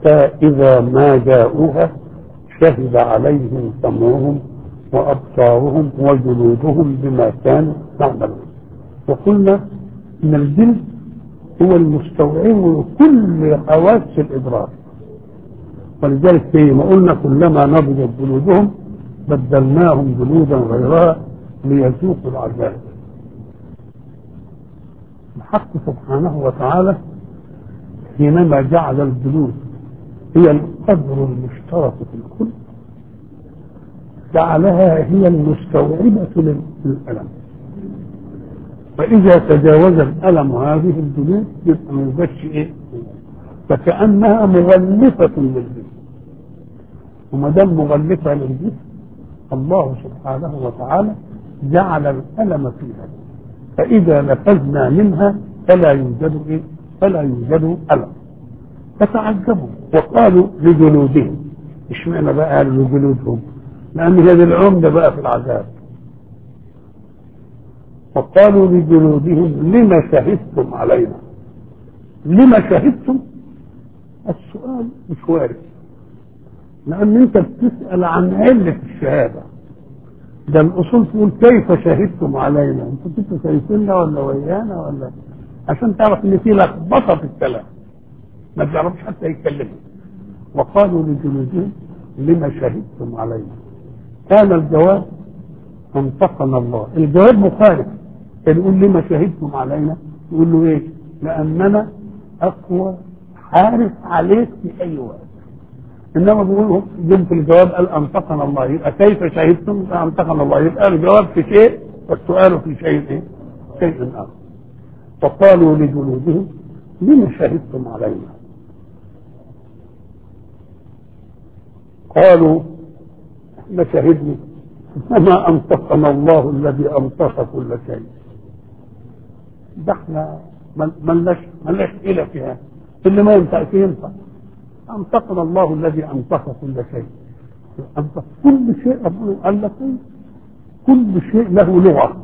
حتى إذا ما جاءوها شهد عليهم سمعهم وأبصارهم وجلودهم بما كانوا يعملون وقلنا إن الجلد هو المستوعب كل حواس الإدراك ولذلك زي ما قلنا كلما نضجت جلودهم بدلناهم جلودا غيرها ليذوقوا العذاب الحق سبحانه وتعالى حينما جعل الجلود هي القدر المشترك في الكل جعلها هي المستوعبة للألم فإذا تجاوز الألم هذه الجلود يبقى ما يبقاش إيه؟ فكأنها مغلفة للجسم وما دام مغلفة للجسم الله سبحانه وتعالى جعل الألم فيها فإذا نفذنا منها فلا يوجد إيه؟ فلا يوجد ألم فتعجبوا وقالوا لجلودهم اشمعنى بقى قالوا لجلودهم؟ لأن هذه العمدة بقى في العذاب وقالوا لجلودهم لما شهدتم علينا لما شهدتم السؤال مش وارد لأن أنت بتسأل عن علة الشهادة ده الأصول تقول كيف شهدتم علينا أنتوا كنتوا شايفيننا ولا ويانا ولا عشان تعرف إن في لخبطة في الكلام ما بيعرفش حتى يتكلموا وقالوا لجلودهم لما شهدتم علينا كان الجواب انطقنا الله الجواب مخالف كان يقول لما شهدتم علينا يقول له ايه لاننا اقوى حارس عليك في اي وقت انما بيقول جنب الجواب قال انطقنا الله يبقى كيف شهدتم انطقنا الله يبقى الجواب في شيء والسؤال في شيء ايه شيء اخر وقالوا لجلودهم لما شهدتم علينا قالوا احنا شهدنا وما انطقنا الله الذي انطق كل شيء ده احنا ملناش ملناش حيله فيها اللي ما ينفع فيه ينفع انطقنا الله الذي انطق كل شيء انطق كل شيء ربنا قال لك كل شيء له لغه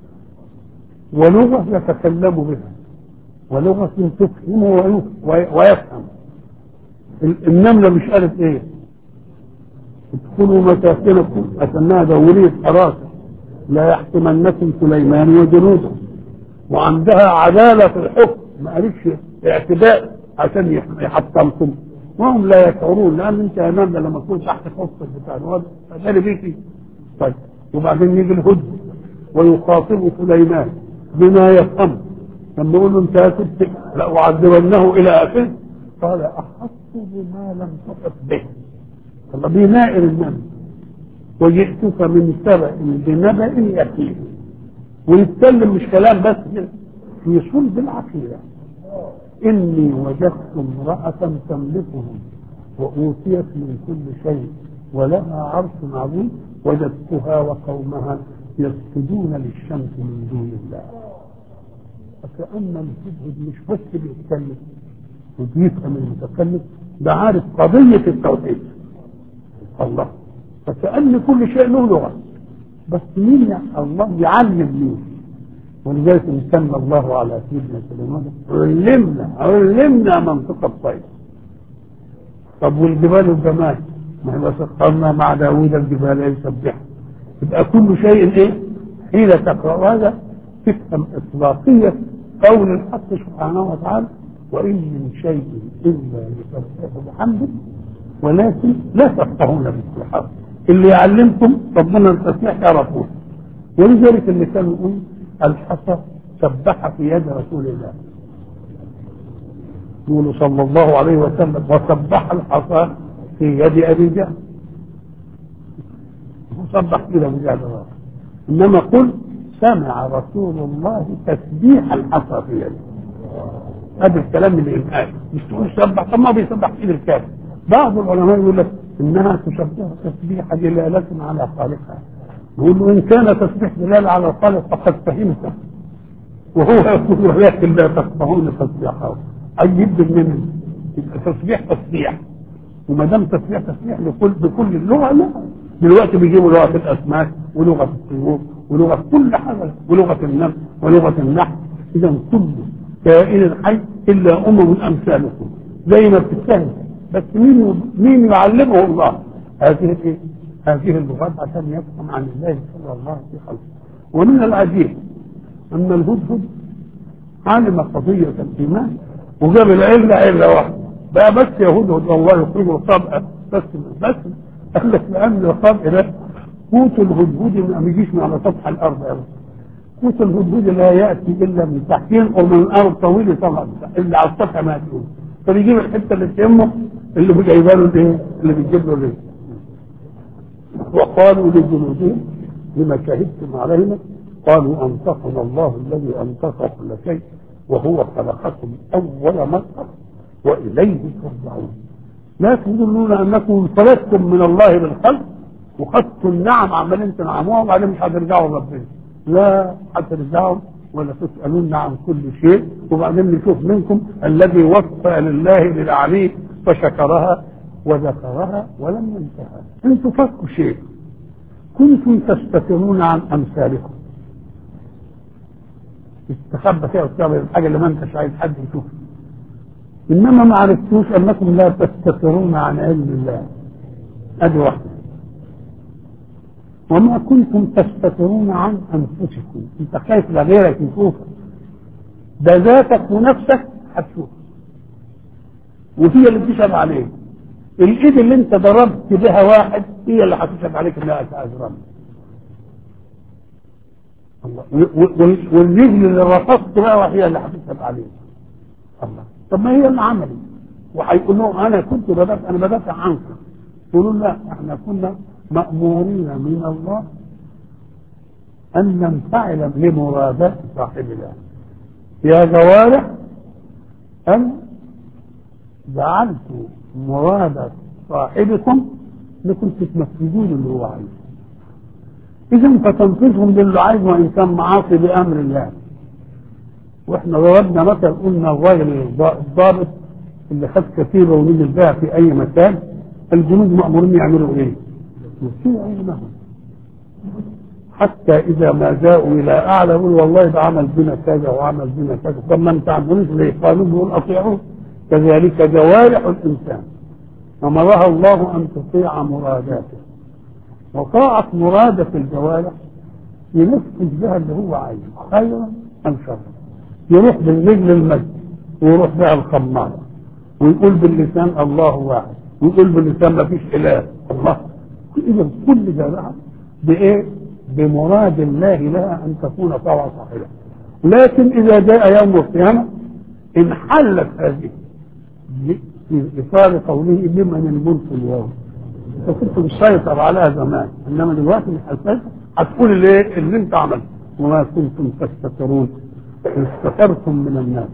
ولغه يتكلم بها ولغه تفهمه ويفهم النمله مش قالت ايه ادخلوا مساكنكم أسماها دورية حراسة لا يحكمنكم سليمان وجنوده وعندها عدالة في الحكم ما قالتش اعتداء عشان يحطمكم وهم لا يشعرون لان انت امام لما تكون تحت خط بتاع الوضع فداري بيكي طيب وبعدين يجي الهد ويخاطب سليمان بما يفهم لما يقول له انت كنت لأعذبنه الى اخره قال احط بما لم تحط به الله بنائر النبي وجئتك من سبأ بنبأ يقين ويتكلم مش كلام بس كده في صلب العقيدة إني وجدت امرأة تملكهم وأوتيت من كل شيء ولها عرش عظيم وجدتها وقومها يسجدون للشمس من دون الله فكأن الهدهد مش بس بيتكلم وبيفهم المتكلم ده عارف قضية التوحيد الله فكأن كل شيء له لغة بس مين الله يعلم مين ولذلك امتن الله على سيدنا سليمان علمنا علمنا منطق الطير طب والجبال والجمال ما احنا سخرنا مع داوود الجبال يسبح يبقى كل شيء ايه حين تقرا هذا تفهم اطلاقيه قول الحق سبحانه وتعالى وان من شيء الا يسبح بحمده ولكن لا تفقهون بالصحاب اللي يعلمكم ربنا التسبيح يعرفون ولذلك اللي كان يقول الحصى سبح في يد رسول الله يقول صلى الله عليه وسلم وسبح الحصى في يد ابي جهل وسبح كده ابو جهل انما قل سمع رسول الله تسبيح الحصى في يده هذا الكلام اللي ينقال مش تقول سبح طب ما بيسبح في ايد الكافر بعض العلماء يقول لك انها تشبه تسبيح دلالة على خالقها يقول له ان كان تسبيح دلالة على الخالق فقد فهمته وهو يقول ولكن لا تفقهون تسبيحه اي يبدو من تسبيح تسبيح وما دام تسبيح تسبيح لكل بكل اللغه لا دلوقتي بيجيبوا لغه الاسماك ولغه الطيور ولغه كل حاجه ولغه النفس ولغه النحو اذا كل كائن حي الا امم امثالكم زي ما بتتهم بس مين مين يعلمه الله هذه الايه؟ هذه اللغات عشان يفهم عن الله صلى الله عليه وسلم ومن العجيب ان الهدهد علم قضية الإيمان وجاب العلة علة واحدة بقى بس يا هدهد الله يخرج الخبأ بس بس قال لك لأن الخبأ ده قوت الهدهد ما بيجيش من على سطح الأرض أبدا قوت الهدهد لا يأتي إلا من تحت ينقر من الأرض طويل طبعا إلا على السطح ما يأتيه فبيجيب الحتة اللي تهمه اللي جايبه له الايه؟ اللي بتجيب له الايه؟ وقالوا لجنودهم لما شهدتم علينا قالوا أنطقنا الله الذي أنطق كل شيء وهو خلقكم أول مرة وإليه ترجعون لا تظنون أنكم انفلتم من الله بالخلق وخدتوا النعم عمالين تنعموها وبعدين مش هترجعوا ربنا لا هترجعوا ولا تسألون عن كل شيء وبعدين نشوف منكم الذي وفى لله للعبيد فشكرها وذكرها ولم ينتهى انتم فكوا شيء كنتم تستترون عن امثالكم استخبى كده وتعمل الحاجه اللي ما انتش عايز حد يشوفها انما ما عرفتوش انكم لا تستترون عن علم الله ادي واحده وما كنتم تستترون عن انفسكم انت خايف لغيرك يشوفك ده ذاتك ونفسك هتشوف وهي اللي بتشهد عليك الايد اللي انت ضربت بها واحد هي اللي هتشهد عليك انها اجرام الله والرجل اللي رفضت بقى هي اللي هتشهد عليك الله طب ما هي اللي عملت وهيقول لهم انا كنت بدافع انا بدافع عنكم يقولوا لا احنا كنا مأمورين من الله أن ننفعل لمرادات صاحبنا يا جوارح أن جعلت مراد صاحبكم انكم تتنفذون اللي هو عايزه اذا فتنفذهم للي عايزه وان كان معاصي بامر الله واحنا ضربنا مثل قلنا الراجل الضابط اللي خد كثيره ونزل بها في اي مكان الجنود مامورين يعملوا ايه؟ يسيء علمهم حتى اذا ما جاءوا الى اعلى يقول والله ده عمل بنا كذا وعمل بنا كذا طب ما انت عملوش ليه؟ قالوا بيقول اطيعوه كذلك جوارح الانسان امرها الله ان تطيع مراداته وطاعة مرادة الجوارح ينفذ بها اللي هو عايزه خيرا ام شرا يروح بالرجل المسجد ويروح بها الخمار ويقول باللسان الله واحد ويقول باللسان ما فيش اله الله اذا كل جماعه بايه؟ بمراد الله لها ان تكون طاعه صاحبه لكن اذا جاء يوم القيامه انحلت هذه في اطار قوله لمن الملك اليوم انت كنت مسيطر عليها زمان انما دلوقتي مش هتسيطر هتقول اللي, اللي انت عملته وما كنتم تستترون استترتم من الناس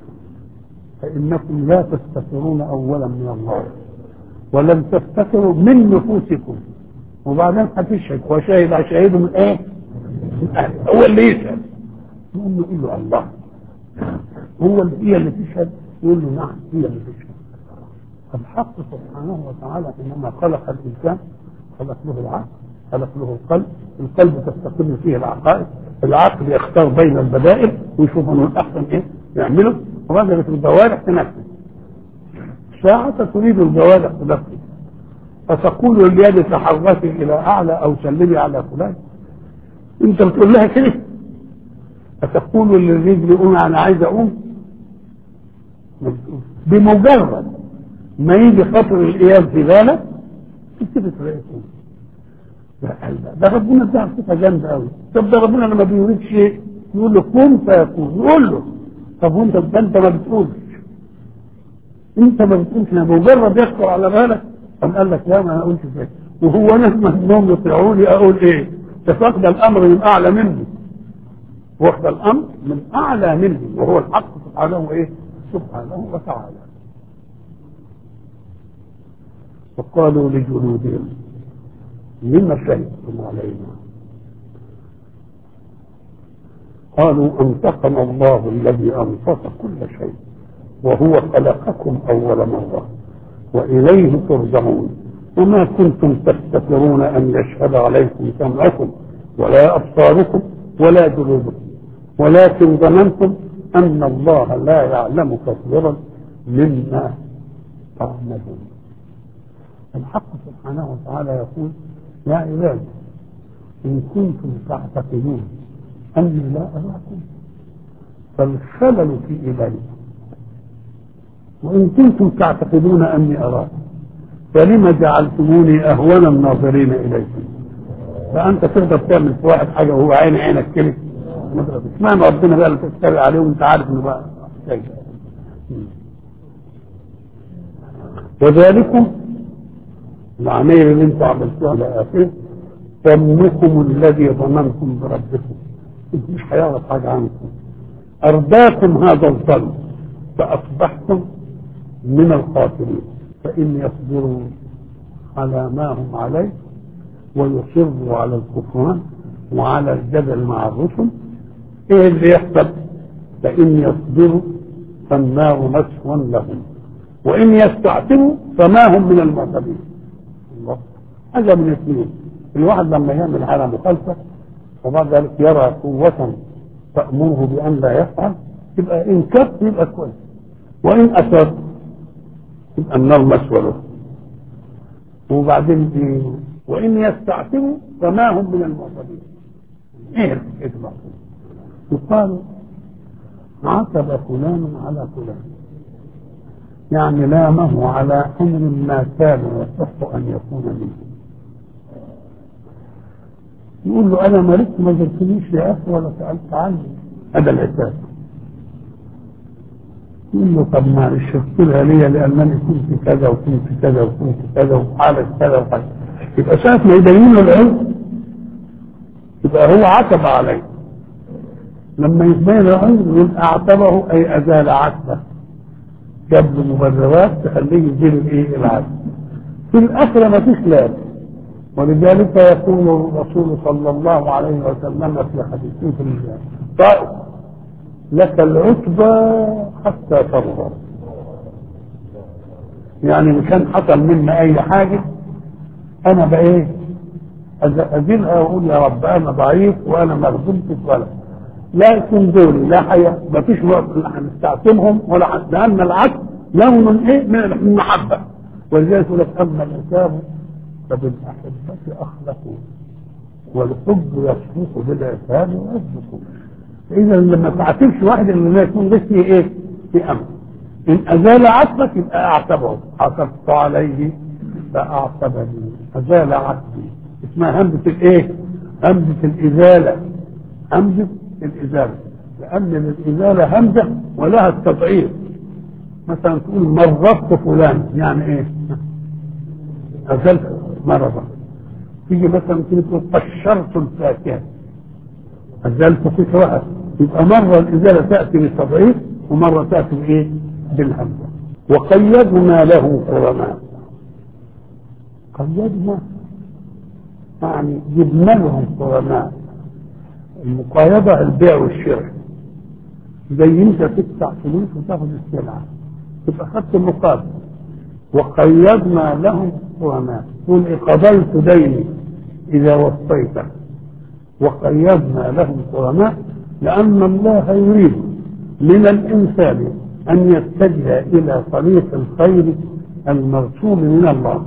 فانكم لا تستترون اولا من الله ولم تستتروا من نفوسكم وبعدين هتشهد وشاهد على شهيده من ايه؟ هو اللي يشهد يقول له يقول له الله هو اللي هي اللي تشهد يقول له نعم هي اللي تشهد الحق سبحانه وتعالى حينما خلق الانسان خلق له العقل خلق له القلب القلب تستقر فيه العقائد العقل يختار بين البدائل ويشوف انه الاحسن ايه يعمله وبدأت الجوارح تنفذ ساعة تريد الجوارح تنفذ فتقول لليد تحركي الى اعلى او سلمي على فلان انت بتقول لها كده فتقول للرجل قوم انا عايز اقوم بمجرد ما يجي خطر القيام في بالك تكتب تلاقي ده ربنا اداها صفه جامده قوي طب ده ربنا لما بيريد شيء يقول له كن فيكون يقول له طب وانت ده انت ما بتقولش انت ما بتقولش بمجرد يخطر على بالك قام قال لك لا ما انا قلت كده وهو انا انهم يطيعوني اقول ايه ده واخد الامر من اعلى مني واخد الامر من اعلى مني وهو الحق سبحانه ايه سبحانه وتعالى وقالوا لجلودهم لما شهدتم علينا قالوا انطقنا الله الذي انطق كل شيء وهو خلقكم اول مره واليه ترجعون وما كنتم تستترون ان يشهد عليكم سمعكم ولا ابصاركم ولا جلودكم ولكن ظننتم ان الله لا يعلم كثيرا مما تعملون الحق سبحانه وتعالى يقول يا عبادي إن كنتم تعتقدون أني لا أراكم فالخلل في إيمانكم وإن كنتم تعتقدون أني أراكم فلم جعلتموني أهون الناظرين إليكم فأنت تقدر تعمل في واحد حاجة وهو عين عينك كده اشمعنى ربنا بقى اللي تستوي عليه وانت عارف انه بقى شيء وذلكم العماير اللي انتم عملتوها على اخره ظنكم الذي ظننتم بربكم مش هيعرف حاجه عنكم ارداكم هذا الظن فاصبحتم من الخاسرين فان يصبروا على ما هم عليه ويصروا على الكفران وعلى الجدل مع الرسل ايه اللي يحصل فان يصبروا فالنار مسوى لهم وان يستعتبوا فما هم من المعتبين الله هذا من اثنين الواحد لما يعمل على مخالفه وبعد ذلك يرى قوة تأمره بأن لا يفعل يبقى إن كف يبقى كويس وإن أسر يبقى النار مسوى له وبعدين إيه؟ وإن يستعتبوا فما هم من المعتدين إيه الحكمة يقال عتب فلان على فلان يعني لامه على أمر ما كان يصح أن يكون منه يقول له انا مرضت ما زرتنيش يا اخي ولا سالت عني هذا العتاب يقول له طب معلش اغفرها لي لانني كنت كذا وكنت كذا وكنت كذا وحالة كذا وحالة يبقى ساعة ما يبين له العلم يبقى هو عتب عليه لما يبين العلم يقول اعتبه اي ازال عتبه جاب له مبررات تخليه يزيل الايه العتب في الاخره ما فيش لازم ولذلك يقول الرسول صلى الله عليه وسلم في حديثه في الطائف لك العتبى حتى ترضى يعني ان كان حصل منا اي حاجه انا بايه ازيلها واقول يا رب انا ضعيف وانا ما غضبتش ولا لكن دول لا حياة ما فيش وقت هنستعصمهم ولا حد لان العدل لون ايه من المحبه ولذلك يقول لك اما الانسان فبالأحبة أخلقوا والحب يصفق بالعتاب ويصدق فإذا لما تعاتبش واحد إن يكون ده فيه إيه؟ في أمر إن أزال عتبك يبقى أعتبه عتبت عليه فأعتبني أزال عتبي اسمها همزة الإيه؟ همزة الإزالة همزة الإزالة لأن الإزالة همزة ولها التضعيف مثلا تقول مرضت فلان يعني إيه؟ أزلت مرضا تيجي مثلا تقول قشرت الفاكهة أزلت فكرة يبقى مرة الإزالة تأتي بالتضعيف ومرة تأتي بإيه؟ بالهمزة وقيدنا له قرناء قيدنا يعني جبنا لهم قرناء المقايضة البيع والشراء زي انت تدفع فلوس وتاخد السلعة تبقى خدت المقابل وقيدنا لهم قرناء قل قضيت ديني إذا وصيته وقيدنا لهم قرناء لأن الله يريد من الإنسان أن يتجه إلى طريق الخير المرسوم من الله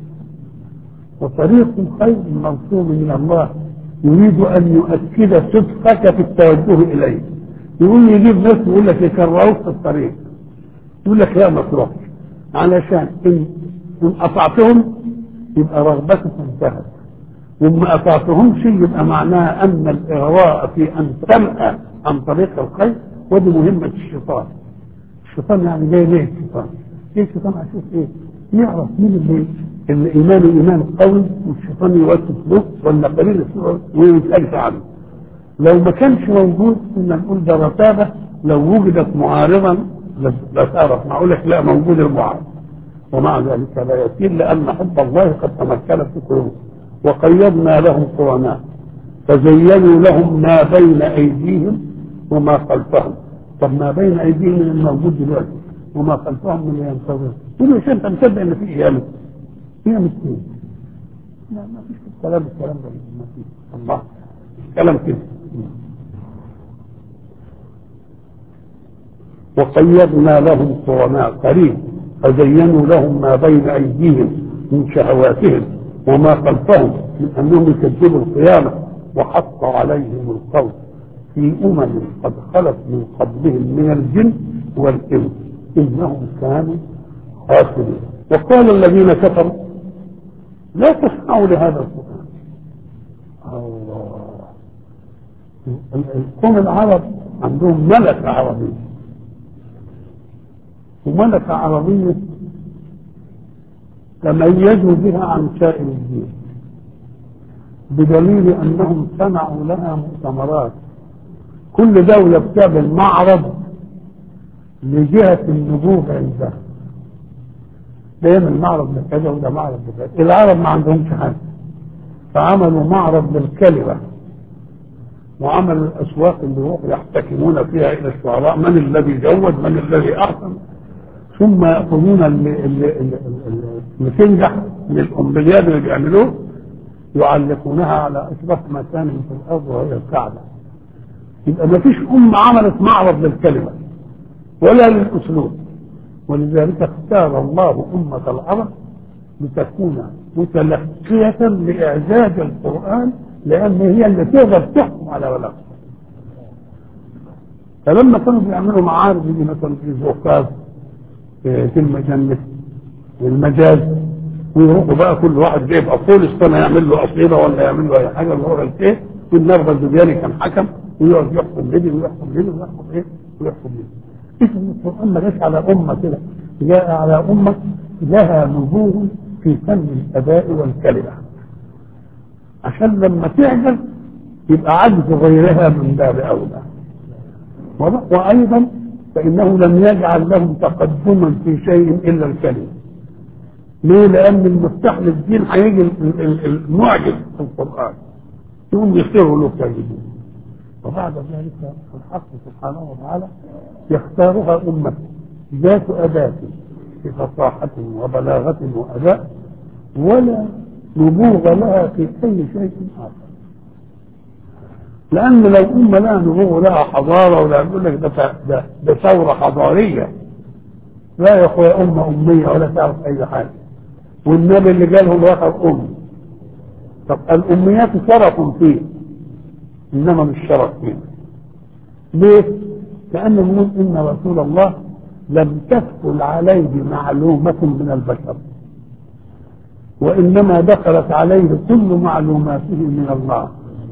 وطريق الخير المرسوم من الله يريد أن يؤكد صدقك في التوجه إليه يقول يجيب ناس يقول لك يكرهوك في الطريق يقول لك لا ما تروحش علشان إن, إن أطعتهم يبقى رغبتك انتهت وما أطعتهمش يبقى معناها أن الإغراء في أن تنأى عن طريق الخير ودي مهمة الشيطان الشيطان يعني جاي ليه الشيطان؟ ليه الشيطان أشوف إيه؟ يعرف مين اللي اللي إيمانه إيمان قوي والشيطان يوسوس له ولا قليل السوء ويسألش عنه لو ما كانش موجود كنا نقول ده رتابة لو وجدت معارضا لا تعرف معقول لك لا موجود المعارض ومع ذلك لا يسير لأن حب الله قد تمكن في قلوبهم وقيدنا لهم قرناء فزينوا لهم ما بين أيديهم وما خلفهم طب ما بين أيديهم من الموجود دلوقتي وما خلفهم من ينتظر يقول مش أنت مصدق إن في قيامة قيامة إيه؟ لا ما فيش الكلام الكلام ده ما فيش الله كلام كده وقيدنا لهم قرناء قريب فزينوا لهم ما بين أيديهم من شهواتهم وما خلفهم من أنهم يكذبوا القيامة وحق عليهم القول في أمم قد خلت من قبلهم من الجن والإنس إنهم كانوا خاسرين وقال الذين كفروا لا تسمعوا لهذا القرآن الله القوم العرب عندهم ملكة عربية وملكة عربية تميزوا بها عن سائر الدين بدليل انهم صنعوا لها مؤتمرات كل دولة بتعمل معرض لجهة النبوغ عندها ده يعمل معرض لكذا وده معرض لكذا العرب ما عندهمش حاجة فعملوا معرض للكلمة وعملوا الأسواق اللي يروحوا يحتكمون فيها إلى الشعراء من الذي جود من الذي أحسن ثم يأخذون اللي, اللي, اللي, اللي تنجح من الأمبليات اللي بيعملوه يعلقونها على أشرف مكان في الأرض وهي الكعبة يبقى ما فيش أمة عملت معرض للكلمة ولا للأسلوب ولذلك اختار الله أمة العرب لتكون متلقية لإعجاز القرآن لأن هي اللي تقدر تحكم على ولادها فلما كانوا بيعملوا معارض يجي مثلا في زوقاف في المجنة المجاز ويروحوا بقى كل واحد جايب اصول السنه يعمل له قصيده ولا يعمل له اي حاجه اللي هو الايه والنرغه الزبياني كان حكم ويقعد يحكم ليه ويحكم ليه ويحكم ايه ويحكم ليه اسم القران ما جاش على امه كده جاء على امه لها نبوغ في فن الاداء والكلمه عشان لما تعجز يبقى عجز غيرها من باب اولى وايضا فانه لم يجعل لهم تقدما في شيء الا الكلمه ليه؟ لأن المفتاح للدين هيجي المعجز في القرآن يقوم يصيروا له كاذبين وبعد ذلك الحق سبحانه وتعالى يختارها أمة ذات أداة في فصاحة وبلاغة وأداء ولا نبوغ لها في أي شيء آخر لأن لو أمة لها نبوغ لها حضارة ولا يقول لك ده, ده, ده ثورة حضارية لا يا أخويا أمة أمية ولا تعرف أي حاجة والنبي اللي قالهم واخر أم طب الأميات شرف فيه إنما مش شرف فيه ليه؟ لأنه يقول إن رسول الله لم تدخل عليه معلومة من البشر وإنما دخلت عليه كل معلوماته من الله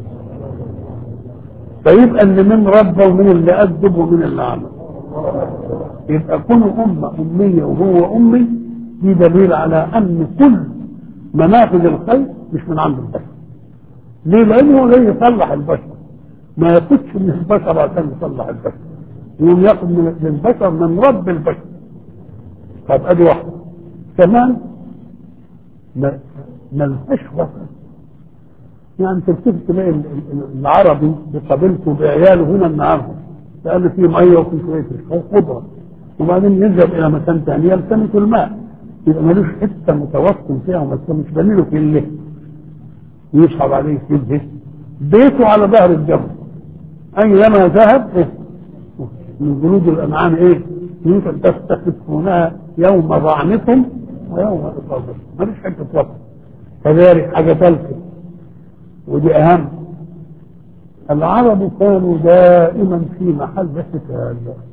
فيبقى اللي من ربه ومن اللي أدب ومن اللي عمل يبقى كل أمة أمية وهو أمي دي دليل على ان كل منافذ الخير مش من عند البشر ليه لانه جاي يصلح البشر ما ياخدش من البشر عشان يصلح البشر يقوم ياخد من البشر من رب البشر طب ادي واحده كمان ما ملهاش وسط يعني تلتفت تلاقي العربي بقبيلته بعياله هنا النهارده لان في ميه وفي شويه رزق وخضره وبعدين يذهب الى مكان ثاني يلتمس الماء يبقى ملوش حته متوسط فيها وما مش بنيله في الليل ويصعب عليه كده بيته على ظهر الجبل اينما ذهب إيه؟ من جنود الانعام ايه يمكن تستخفونها يوم ضعنكم ويوم اصابتكم ملوش حته وسط كذلك حاجه ثالثه ودي اهم العرب كانوا دائما في محل قتال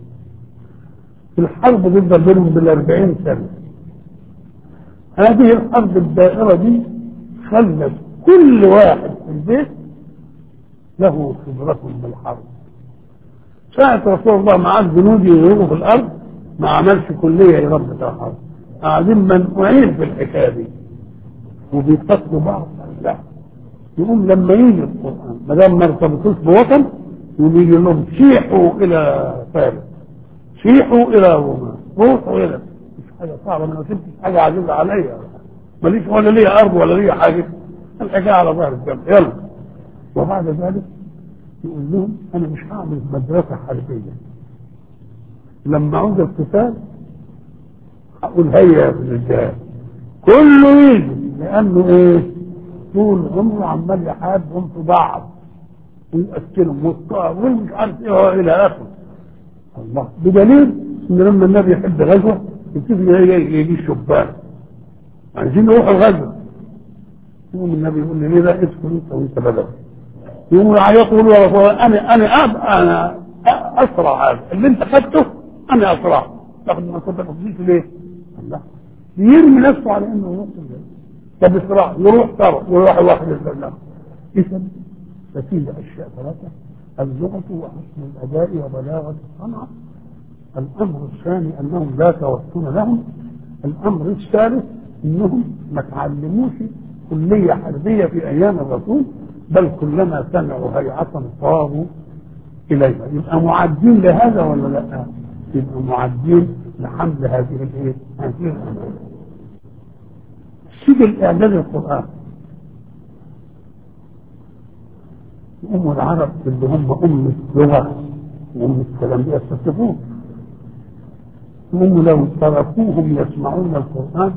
الحرب تفضل بينهم بالأربعين سنة هذه الحرب الدائرة دي خلت كل واحد في البيت له خبرة بالحرب ساعة رسول الله معاه الجنود يهربوا في الأرض ما عملش كلية يربط الحرب قاعدين منقوعين في الحكاية دي وبيقتلوا بعض لا يقوم لما يجي القرآن ما دام ما ارتبطوش بوطن يقوم يجي لهم سيحوا إلى فارس سيحوا إلى روما روحوا إلى مش حاجة صعبة أنا ما سبتش حاجة عزيزة عليا ماليش ولا ليا أرض ولا ليا حاجة الحكاية على ظهر الجبل يلا وبعد ذلك يقول لهم أنا مش هعمل مدرسة حربية لما عود القتال هقول هيا في الرجال كله يجي لأنه إيه طول عمره عمال يحاربهم في بعض ويقتلهم ومش عارف ايه الى اخره الله بدليل ان لما النبي يحب غزوه يبتدي يجي الشبان عايزين يروحوا الغزو يقوم النبي يقول لي ليه لا ادخل انت وانت بدوي يقوم يعيطوا يقولوا يا رسول الله انا انا أب انا اسرع هذا اللي انت خدته انا اسرع تاخد ما كنت تفضيل ليه؟ الله يرمي نفسه على انه يروح طب اسرع يروح ترى يروح واحد البرنامج اذا ففيه اشياء ثلاثه اللغه وحسن الاداء وبلاغه الصنعه الامر الثاني انهم لا توسل لهم الامر الثالث انهم ما تعلموش كليه حربيه في ايام الرسول بل كلما سمعوا هيعه صاروا اليها يبقى معدين لهذا ولا لا؟ يبقى معدين لحمل هذه الايه؟ هذه الامور. سجل اعداد القران أم العرب اللي هم أم اللغة وأم الكلام يستفيدون هم لو تركوهم يسمعون القرآن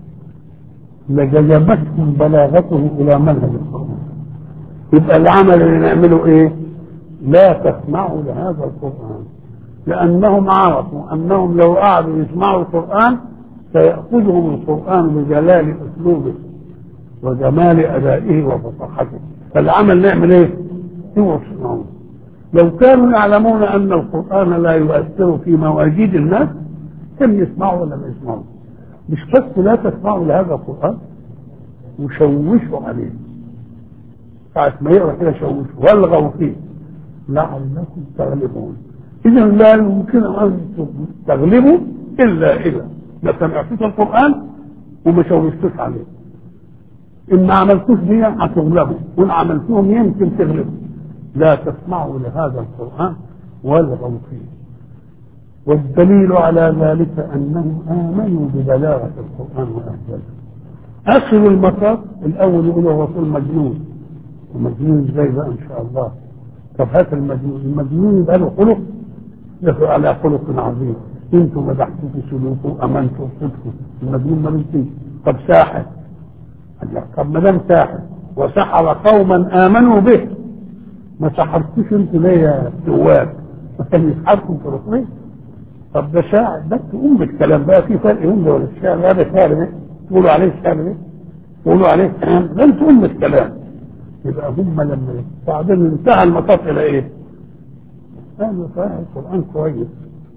لجذبتهم بلاغته إلى منهج القرآن يبقى العمل اللي نعمله إيه؟ لا تسمعوا لهذا القرآن لأنهم عرفوا أنهم لو قعدوا يسمعوا القرآن سيأخذهم القرآن بجلال أسلوبه وجمال أدائه وفصاحته فالعمل نعمل إيه؟ يسمعون لو كانوا يعلمون أن القرآن لا يؤثر في مواجيد الناس كم يسمعوا ولا ما يسمعوا مش بس لا تسمعوا لهذا القرآن وشوشوا عليه ساعة ما يقرأ كده شوشوا والغوا فيه لعلكم تغلبون إذا لا يمكن أن تغلبوا إلا إذا ما سمعتوش القرآن وما شوشتوش عليه إن ما عملتوش دي هتغلبوا وإن عملتوهم يمكن تغلبوا لا تسمعوا لهذا القرآن والغوا فيه والدليل على ذلك أنهم آمنوا ببلاغة القرآن وأهله آخر المطاف الأول يقول الرسول مجنون ومجنون ازاي بقى إن شاء الله طب هات المجنون المجنون يبقى له خلق له على خلق عظيم انتم مدحتوا في سلوكه امنتوا بصدقه المجنون ملوش فيه طب ساحر طب ما دام ساحر وسحر قوما امنوا به ما سحرتوش انتوا ليه يا سواد ما كان يسحركم في رسولين طب ده شاعر بس ام الكلام بقى في فرق بين ده ولا الشعر هذا شعر ايه؟ تقولوا عليه شعر ايه؟ تقولوا عليه كلام ده انتوا ام الكلام يبقى هم لما بعدين انتهى المطاف الى ايه؟ قالوا صحيح القران كويس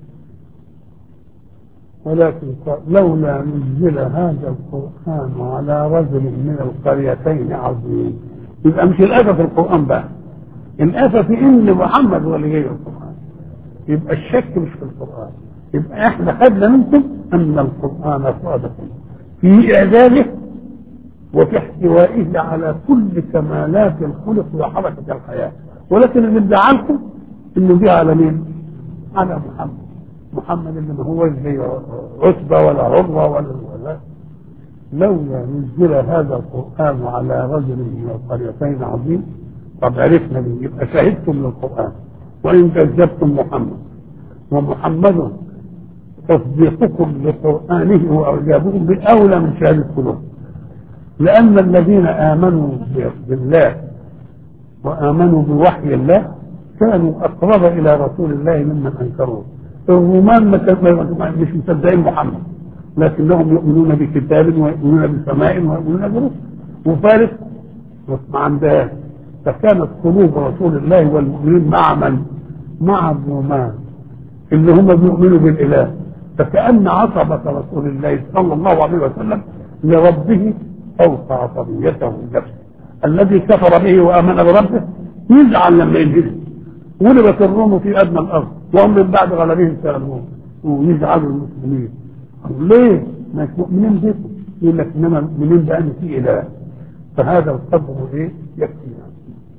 ولكن لولا نزل هذا القران على رجل من القريتين عظيم يبقى مش الافه في القران بقى الافه في ان محمد هو اللي جاي القران يبقى الشك مش في القرآن يبقى احنا خدنا منكم ان القرآن صادق في اعداده وفي احتوائه على كل كمالات الخلق وحركة الحياة ولكن اللي ادعالكم انه جه على مين؟ على محمد محمد اللي ما هو زي عتبة ولا عروة ولا ولا لولا نزل هذا القرآن على رجل من القريتين عظيم طب عرفنا ليه يبقى شهدتم للقرآن وإن كذبتم محمد ومحمد تصديقكم لقرآنه وإعجابكم بالأولى من شهادة قلوب لأن الذين آمنوا بالله وآمنوا بوحي الله كانوا أقرب إلى رسول الله ممن أنكروه الرومان مش مصدقين محمد لكنهم يؤمنون بكتاب ويؤمنون بسماء ويؤمنون برسل وفارس ما عندهاش فكانت قلوب رسول الله والمؤمنين مع من؟ مع الرومان اللي هم بيؤمنوا بالاله فكأن عصبة رسول الله صلى الله عليه وسلم لربه فوق عصبيته لنفسه الذي كفر به وامن بربه يزعل لما ينجلس غلبت الروم في ادنى الارض وهم من بعد غلبهم سالمون ويزعلوا المسلمين ليه؟ مش مؤمنين بكم يقول لك انما المؤمنين بان في اله فهذا القدر ايه؟ يكفينا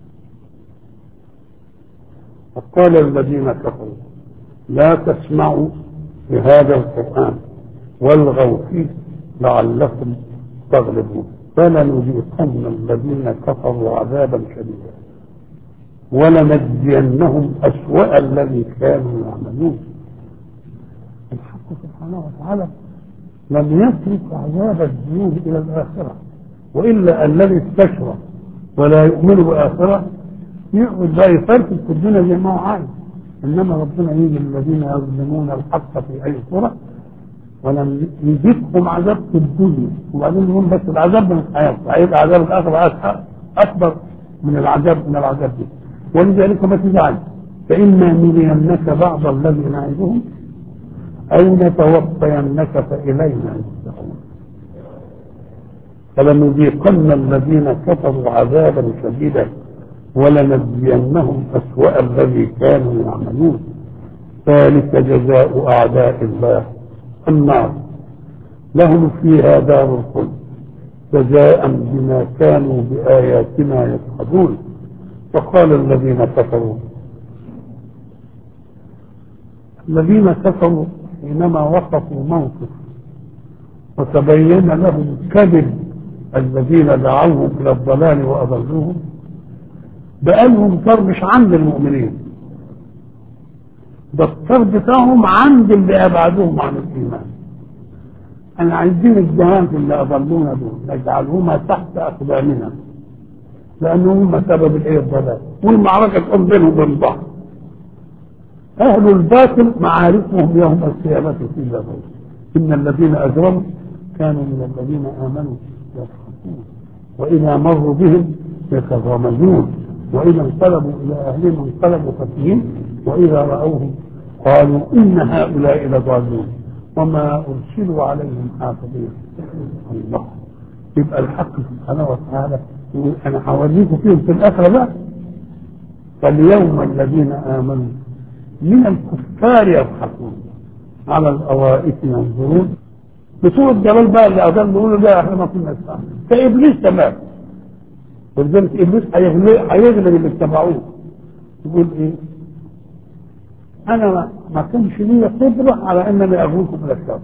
وقال الذين كفروا لا تسمعوا لهذا القرآن والغوا فيه لعلكم تغلبون فلنذيقن الذين كفروا عذابا شديدا ولنجزينهم أسوأ الذي كانوا يعملون الحق سبحانه وتعالى لم يترك عذاب الذنوب إلى الآخرة وإلا الذي استشرى ولا يؤمن بالآخرة يقعد بقى يفرقد في الدنيا زي ما هو عايز انما ربنا يجي الذين يظلمون الحق في اي صوره ولم يجيبهم عذاب في الدنيا وبعدين يقول بس العذاب من الحياه هيبقى عذاب الاخره اكبر من العذاب من العذاب دي ولذلك ما تزعل فاما نرينك بعض الذي نعدهم او نتوفينك فالينا يرجعون فلنذيقن الذين كفروا عذابا شديدا ولنجزينهم اسوا الذي كانوا يعملون ذلك جزاء اعداء الله النار لهم فيها دار الخلد جزاء بما كانوا بآياتنا يجحدون وقال الذين كفروا الذين كفروا حينما وقفوا موقف وتبين لهم كذب الذين دعوهم الى الضلال واضلوهم بقالهم صار مش عند المؤمنين ده الصار بتاعهم عند اللي ابعدوهم عن الايمان انا عايزين الجهات اللي اضلونا دول نجعلهما تحت اقدامنا لانهم هم سبب الايه الضلال والمعركه تقوم بينهم وبين بعض اهل الباطل معارفهم يوم القيامه في بابهم ان الذين اجرموا كانوا من الذين امنوا يضحكون واذا مروا بهم يتغامزون واذا انقلبوا الى اهلهم انقلبوا فكهين واذا راوهم قالوا ان هؤلاء لضالون وما ارسلوا عليهم حافظين الله يبقى الحق سبحانه وتعالى يقول انا هوريكم فيهم في الاخره بقى فاليوم الذين امنوا من الكفار يضحكون على الارائك ينظرون بصورة جمال بقى اللي أظن يقولوا ده احنا ما كنا نسمع فإبليس تمام ولذلك إبليس هيغلب اللي اتبعوه يقول إيه؟ أنا ما, ما كانش لي قدرة على أنني أغويكم إلى الشر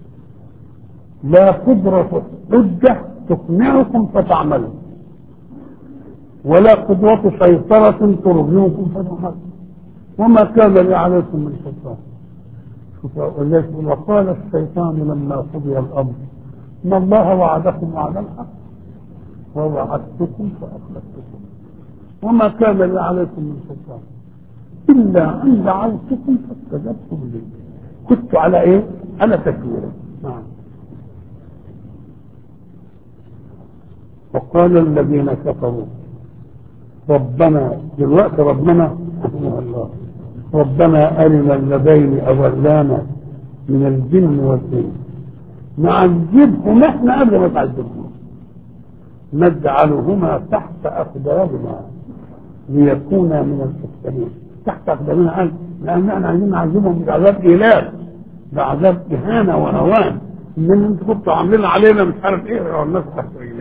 لا قدرة حجة تقنعكم فتعملوا ولا قدرة سيطرة ترغمكم فتعملوا وما كان لي عليكم من سلطان ولذلك وقال الشيطان لما قضي الامر ان الله وعدكم وعد الحق ووعدتكم فاخلفتكم وما كان لي عليكم من سلطان الا ان دعوتكم فاستجبتم لي كنت على ايه؟ على تكبير نعم وقال الذين كفروا ربنا دلوقتي ربنا رحمه الله ربنا أرنا اللذين أولانا من الجن والإنس نعذبهم احنا قبل ما تعذبهم نجعلهما تحت أقدامنا ليكونا من المحسنين تحت أقدامنا قال لأن احنا عايزين نعذبهم بعذاب إله بعذاب إهانة وهوان إن انتوا كنتوا عاملين علينا مش عارف إيه الناس تحت رجلينا